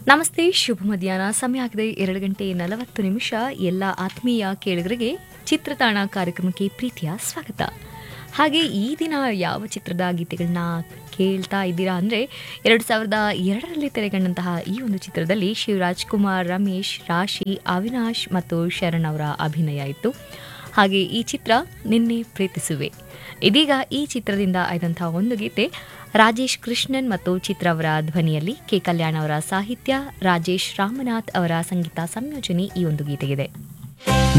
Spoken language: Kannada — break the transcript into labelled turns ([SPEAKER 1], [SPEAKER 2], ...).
[SPEAKER 1] ನಮಸ್ತೆ ಶುಭ ಮಧ್ಯಾಹ್ನ ಸಮಯ ಆಗಿದೆ ಎರಡು ಗಂಟೆ ನಲವತ್ತು ನಿಮಿಷ ಎಲ್ಲ ಆತ್ಮೀಯ ಕೇಳುಗರಿಗೆ ಚಿತ್ರತಾಣ ಕಾರ್ಯಕ್ರಮಕ್ಕೆ ಪ್ರೀತಿಯ ಸ್ವಾಗತ ಹಾಗೆ ಈ ದಿನ ಯಾವ ಚಿತ್ರದ ಗೀತೆಗಳನ್ನ ಕೇಳ್ತಾ ಇದ್ದೀರಾ ಅಂದರೆ ಎರಡು ಸಾವಿರದ ಎರಡರಲ್ಲಿ ತೆರೆಗೊಂಡಂತಹ ಈ ಒಂದು ಚಿತ್ರದಲ್ಲಿ ಶಿವರಾಜ್ ಕುಮಾರ್ ರಮೇಶ್ ರಾಶಿ ಅವಿನಾಶ್ ಮತ್ತು ಶರಣ್ ಅವರ ಅಭಿನಯ ಇತ್ತು ಹಾಗೆ ಈ ಚಿತ್ರ ನಿನ್ನೆ ಪ್ರೀತಿಸುವೆ ಇದೀಗ ಈ ಚಿತ್ರದಿಂದ ಆಯ್ದಂತಹ ಒಂದು ಗೀತೆ ರಾಜೇಶ್ ಕೃಷ್ಣನ್ ಮತ್ತು ಚಿತ್ರ ಅವರ ಧ್ವನಿಯಲ್ಲಿ ಕೆ ಕಲ್ಯಾಣ್ ಅವರ ಸಾಹಿತ್ಯ ರಾಜೇಶ್ ರಾಮನಾಥ್ ಅವರ ಸಂಗೀತ ಸಂಯೋಜನೆ ಈ ಒಂದು ಗೀತೆಗಿದೆ